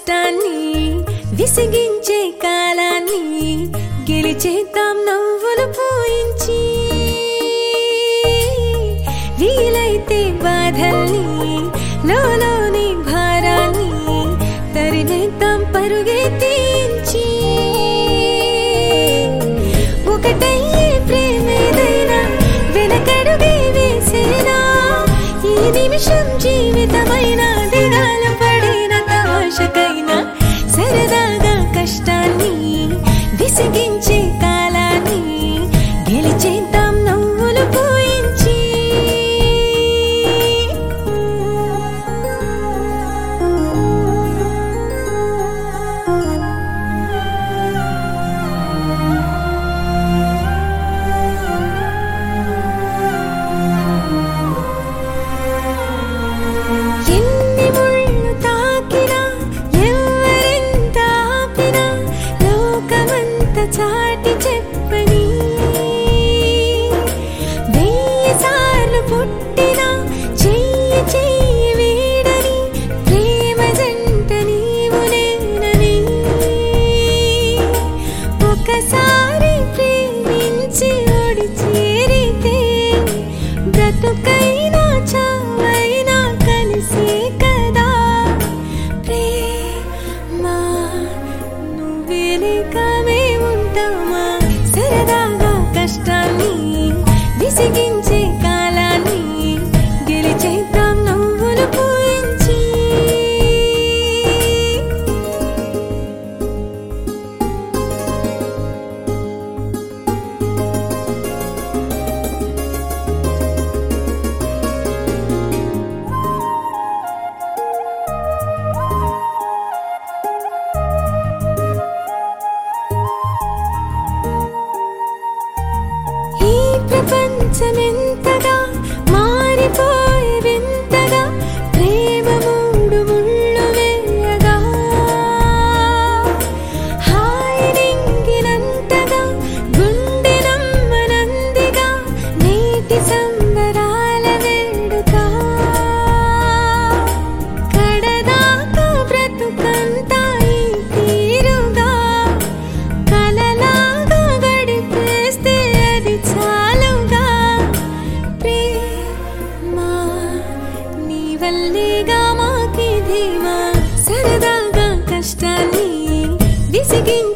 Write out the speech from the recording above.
కష్టాన్ని విసిగించే కాలాన్ని గెలిచేద్దాం నవ్వులు పోయించి వీలైతే బాధల్ని లోలోని భారాన్ని తరిమేద్దాం పరుగెత్తించి ఒకటయ్యే ప్రేమేదైనా వెనకడుగే వేసేనా ఈ నిమిషం జీవితమైన దిగాల పడిన తమాషకైనా సరదాగా కష్టాన్ని విసిగించే కాలాన్ని గెలిచేద్దాం నవ్వులు పోయించి ఎన్ని ముళ్ళు తాకినా ఎవరెంత ఆపినా లోకమంత చాటి చెప్పని వెయ్యి సార్లు పుట్టినా చెయ్యి చెయ్యి వీడని ప్రేమ జంట నీవు నేనని ఒకసారి ప్రేమించి ఓడి చేరితే బ్రతుకైనా చావైనా కలిసే కదా ప్రేమా నువ్వేలేకమే ఉంటామా సరదాగా కష్టాన్ని విసిగించే కాలాన్ని గెలిచేద్దాం నవ్వులు పూయించి ఈ ప్రపంచమెంతగా మారిపోయే వింతగా ప్రేమ మూడు ముళ్ళు వేయగా హాయి నింగినంతగా గుండె నమ్మనందిగా నేటి సంబరాల వేడుక కడదాకా బ్రతుకంతా ఈ తీరుగా కలలాగా గడిపేస్తే అది చాలుగా ప్రేమా నీ వల్లేగా మాకి ధీమా సరదాగా కష్టాన్ని విసిగి